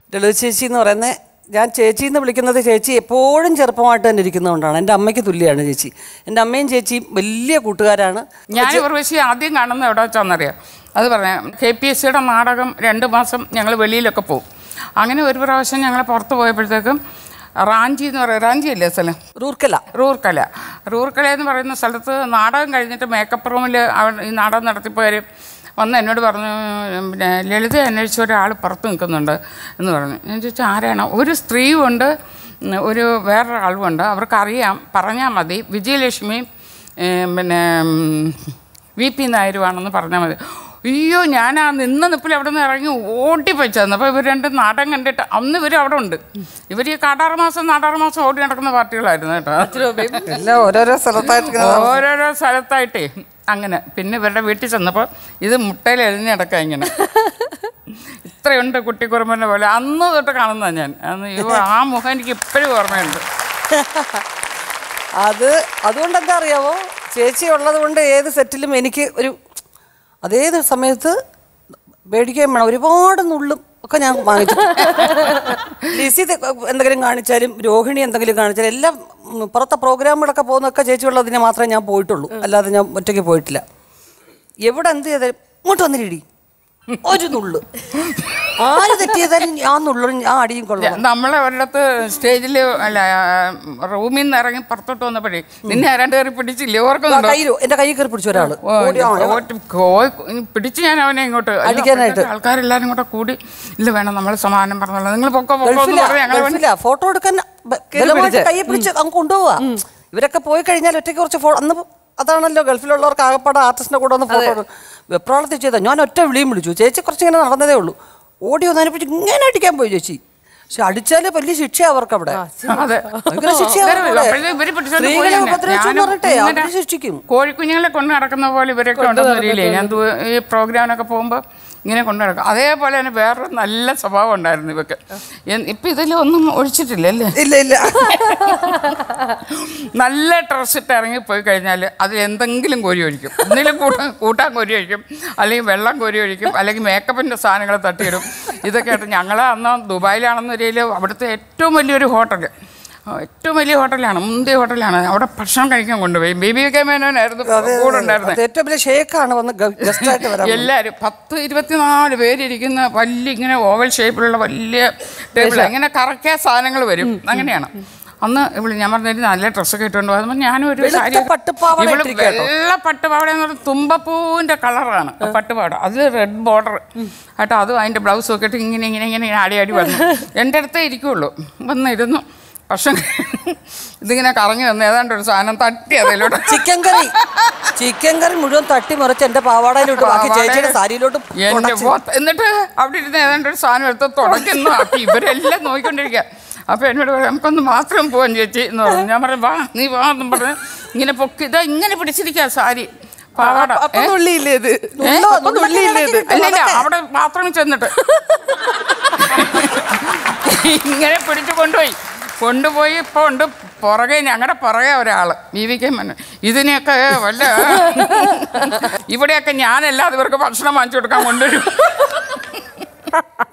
ലളിത ചേച്ചി എന്ന് പറയുന്നത് ഞാൻ ചേച്ചി എന്ന് വിളിക്കുന്നത് ചേച്ചി എപ്പോഴും ചെറുപ്പമായിട്ട് തന്നെ ഇരിക്കുന്നതുകൊണ്ടാണ് എൻ്റെ അമ്മയ്ക്ക് തുല്യമാണ് ചേച്ചി എൻ്റെ അമ്മയും ചേച്ചിയും വലിയ കൂട്ടുകാരാണ് ഞാൻ ഉർവശി ആദ്യം കാണുന്ന എവിടെ വെച്ചാണെന്നറിയാം അത് പറയാം കെ പി എസ് സിയുടെ നാടകം രണ്ട് മാസം ഞങ്ങൾ വെളിയിലൊക്കെ പോകും അങ്ങനെ ഒരു പ്രാവശ്യം ഞങ്ങൾ പുറത്ത് പോയപ്പോഴത്തേക്കും റാഞ്ചി എന്ന് പറയുക റാഞ്ചി അല്ലേ സ്ഥലം റൂർക്കല റൂർക്കല റൂർക്കല എന്ന് പറയുന്ന സ്ഥലത്ത് നാടകം കഴിഞ്ഞിട്ട് മേക്കപ്പ് റൂമിൽ ഈ നാടകം നടത്തിപ്പോയവർ വന്ന് എന്നോട് പറഞ്ഞു പിന്നെ ലളിത അന്വേഷിച്ച ഒരാൾ പുറത്ത് നിൽക്കുന്നുണ്ട് എന്ന് പറഞ്ഞു ഞാൻ ചോദിച്ചു ആരാണ് ഒരു സ്ത്രീയുണ്ട് ഉം, ഒരു വേറൊരാളുമുണ്ട് അവർക്കറിയാം പറഞ്ഞാൽ മതി വിജയലക്ഷ്മിയും ഏം, പിന്നെ ഉം, വി പി നായരുവാണെന്ന് പറഞ്ഞാൽ മതി അയ്യോ ഞാൻ ആ നിന്ന നിപ്പിൽ അവിടെ നിന്ന് ഇറങ്ങി ഓടിപ്പോയി ചെന്നു അപ്പോൾ ഇവർ രണ്ട് നാടകം കണ്ടിട്ട് അന്ന് ഇവർ അവിടെ ഉണ്ട് ഇവർ ഈ കാടാറ് മാസം നാടാറ് മാസം ഓടി നടക്കുന്ന പാർട്ടികളായിരുന്നു കേട്ടോ എല്ലാം ഓരോരോ സ്ഥലത്തായിട്ട് ഇങ്ങനെ ഓരോരോ സ്ഥലത്തായിട്ടേ അങ്ങനെ പിന്നെ ഇവരുടെ വീട്ടിൽ ചെന്നപ്പോൾ ഇത് മുട്ടയിൽ എഴുതി നടക്കാം ഇങ്ങനെ ഇത്രയുണ്ട് കുട്ടിക്കുറുമ്പൻ്റെ പോലെ അന്ന് തൊട്ട് കാണുന്ന ഞാൻ അന്ന് അയ്യോ ആ മുഖം എനിക്ക് ഇപ്പോഴും ഓർമ്മയുണ്ട് അത് അതുകൊണ്ട് എന്താ അറിയാവോ ചേച്ചി ഉള്ളത് കൊണ്ട് ഏത് സെറ്റിലും എനിക്ക് ഒരു അതേത് സമയത്ത് മേടിക്കുകയും വേണം ഒരുപാട് നുള്ളും ഒക്കെ ഞാൻ വാങ്ങിച്ചു ലിസി തെ- എന്തെങ്കിലും കാണിച്ചാലും രോഹിണി എന്തെങ്കിലും കാണിച്ചാലും എല്ലാം ഉം, പുറത്തെ പ്രോഗ്രാമുകളൊക്കെ പോകുന്നൊക്കെ ചേച്ചി ഉള്ളതിന് മാത്രമേ ഞാൻ പോയിട്ടുള്ളൂ അല്ലാതെ ഞാൻ ഒറ്റയ്ക്ക് പോയിട്ടില്ല എവിടെ എന്ത് ചെയ്താലും ഇങ്ങോട്ട് വന്നിരിടി ഒരു നുള്ളു ആര് തെറ്റിയതാലും ഞാൻ നുള്ളും ഞാൻ അടിയും കൊള്ളാം നമ്മളെ ഒരിടത്ത് സ്റ്റേജിൽ അല്ല റൂമിൽ നിന്ന് ഇറങ്ങി പുറത്തോട്ട് വന്നപ്പോഴേ നിന്നെ ആരാണ്ട് കയറി പിടിച്ചില്ലേ ഓർക്കുന്നുണ്ടോ കയ്യിൽ എന്റെ കൈ കയറി പിടിച്ച ഒരാള് ഓ, ഓടി, ആ, ഞാൻ- ഓട്ടി- കോയ്- പിടിച്ച് ഞാൻ അവനെ ഇങ്ങോട്ട് അയ്യോ, അടിക്കാനായിട്ട്. അപ്പോഴത്തേക്ക് ആൾക്കാരെല്ലാരും കൂടെ കൂടി ഇല്ല വേണം നമ്മൾ സമാധാനം പറഞ്ഞോളാം നിങ്ങൾ പൊക്കോ പൊക്കോ എന്ന് ഗൾഫിലാ, പറഞ്ഞ് ഞങ്ങൾ ഗൾഫിലാ. ഫോട്ടോ എടുക്കാൻ ബ- ബലമായിട്ട് കയ്യെ പിടിച്ച് അങ്ങ് കൊണ്ടുപോവാ ഇവരൊക്കെ പോയി കഴിഞ്ഞാൽ ഒറ്റയ്ക്ക് കുറച്ച് ഫോ അന്ന് അതാണല്ലോ ഗൾഫിലുള്ളവർക്ക് ആകപ്പാടെ ആർട്ടിസ്റ്റിനെ കൂടെ ഒന്ന് ഫോട്ടോ വെപ്രാളത്തിൽ ചെയ്താൽ ഞാൻ ഒറ്റ വിളിയും വിളിച്ചു ചേച്ചി കുറച്ച് ഇങ്ങനെ നടന്നതേ ഉള്ളൂ ഓടി വന്നതിനെ പറ്റി ഇങ്ങനെ അടിക്കാൻ പോയി ചേച്ചി പക്ഷെ അടിച്ചാല് വലിയ ശിക്ഷ അവർക്ക് അവിടെ അതെ ഭയങ്കര ശിക്ഷയാ ഇവര് അവർക്ക് അവിടെ. അപ്പോഴേ ഇവര് പിടിച്ചോണ്ട് പോയി സ്ത്രീകളെ എന്നെ. ഉപദ്രവിച്ചു എന്ന് ഞാനും പറഞ്ഞിട്ടേ ഇങ്ങനെ അവര് ശിക്ഷിക്കും കോഴിക്കുഞ്ഞുങ്ങളെ കൊണ്ട് നടക്കുന്ന പോലെ ഇവരൊക്കെ ഉണ്ടെന്ന് അറിയില്ലേ ഞാൻ ദൂ- ഈ പ്രോഗ്രാമിനൊക്കെ പോകുമ്പോൾ ഇങ്ങനെ കൊണ്ടു നടക്കും അതേപോലെ തന്നെ വേറൊരു നല്ല സ്വഭാവം ഉണ്ടായിരുന്നു ഇവക്ക് എൻ- ഇപ്പൊ ഇതിലൊന്നും ഒഴിച്ചിട്ടില്ല അല്ലേ ഇല്ല ഇല്ല നല്ല ഡ്രസ് ഇട്ട് ഇറങ്ങി പോയി കഴിഞ്ഞാൽ അതിൽ എന്തെങ്കിലും കോരി ഒഴിക്കും എന്തെങ്കിലും കൂട്ടാൻ കൂട്ടാൻ കോരി ഒഴിക്കും അല്ലെങ്കിൽ വെള്ളം കോരി ഒഴിക്കും അല്ലെങ്കിൽ മേക്കപ്പിൻ്റെ സാധനങ്ങൾ തട്ടിയിടും ഇതൊക്കെ ആയിട്ട് ഞങ്ങൾ അന്ന് ദുബായിലാണെന്ന രീതിയിൽ അവിടുത്തെ ഏറ്റവും വലിയൊരു ഹോട്ടൽ ഏറ്റവും വലിയ ഹോട്ടലാണ് മുന്തിയ ഹോട്ടലാണ് അവിടെ ഭക്ഷണം കഴിക്കാൻ കൊണ്ടുപോയി ബേബി കെ മേനോനായിരുന്നു കൂടെ ഉണ്ടായിരുന്നത് അത് ഏറ്റവും വലിയ ഷേക്കാണ് വന്ന് ഗസ്റ്റ് ആയിട്ട് വരാൻ എല്ലാവരും പത്ത് ഇരുപത്തിനാല് പേരിരിക്കുന്ന വലിയ ഇങ്ങനെ ഓവൽ ഷേപ്പിലുള്ള വലിയ ടേബിൾ ഇങ്ങനെ കറക്കിയ സാധനങ്ങൾ വരും അങ്ങനെയാണ് അന്ന് ഇവള് ഞാൻ പറഞ്ഞിട്ട് നല്ല ഡ്രസ്സൊക്കെ ഇട്ടുകൊണ്ട് പോകുമ്പോൾ ഞാനും ഒരു വെളുത്ത സാരി പട്ടുപാവാട ഇവള് ഇട്ടിരിക്കുക കേട്ടോ. വെള്ള പട്ടുപാവാട എന്ന് പറഞ്ഞാൽ തുമ്പപ്പൂവിൻ്റെ കളറാണ് പട്ടുപാവാട അത് റെഡ് ബോർഡർ കേട്ടോ അതും അതിൻ്റെ ബ്ലൗസും ഒക്കെ ഇട്ട് ഇങ്ങനെ ഇങ്ങനെ ഇങ്ങനെ ആടി ആടി വന്നു എൻ്റെ അടുത്തേ ഇരിക്കുള്ളൂ വന്നിരുന്നു പക്ഷെ ഇതിങ്ങനെ കറങ്ങി വന്ന് ഏതാണ്ട് ഒരു സാധനം തട്ടി അതിലോട്ട് ചിക്കൻ കറി ചിക്കൻ കറി മുഴുവൻ തട്ടി മറിച്ച് എന്റെ പാവാടയിലോട്ട് ബാക്കി ചേച്ചിയുടെ സാരിയിലോട്ട് എന്റെ പോത്ത് എന്നിട്ട് അവിടെ ഇരുന്ന് ഏതാണ്ട് ഒരു സാധനം എടുത്ത് തുടക്കുന്നു അപ്പൊ ഇവരെല്ലാം നോക്കിക്കൊണ്ടിരിക്കുക അപ്പൊ എന്നോട് പറയാം നമുക്കൊന്ന് മാത്രം പോവാൻ ചേച്ചി എന്ന് പറഞ്ഞു ഞാൻ പറഞ്ഞു വാ നീ വാ എന്നും പറഞ്ഞ് ഇങ്ങനെ പൊക്കി ഇതാ ഇങ്ങനെ പിടിച്ചിരിക്കുക സാരി പാവാട അപ്പൊ ഏ? നുള്ളിയില്ലേ ഇത് നുള്ളോ, അപ്പൊ നുള്ളിയില്ലേ ഇത് അല്ല ഇല്ല അവിടെ ബാത്റൂമിൽ ചെന്നിട്ട് ഇങ്ങനെ പിടിച്ചു കൊണ്ടുപോയി കൊണ്ടുപോയി ഇപ്പോൾ ഉണ്ട് പുറകെ ഞങ്ങളുടെ പുറകെ ഒരാൾ വി വി കെ മന്ന ഇതിനെയൊക്കെ വല്ല ഇവിടെയൊക്കെ ഞാനല്ലാതെ ഇവർക്ക് ഭക്ഷണം വാങ്ങിച്ചു കൊടുക്കാൻ കൊണ്ടുവരും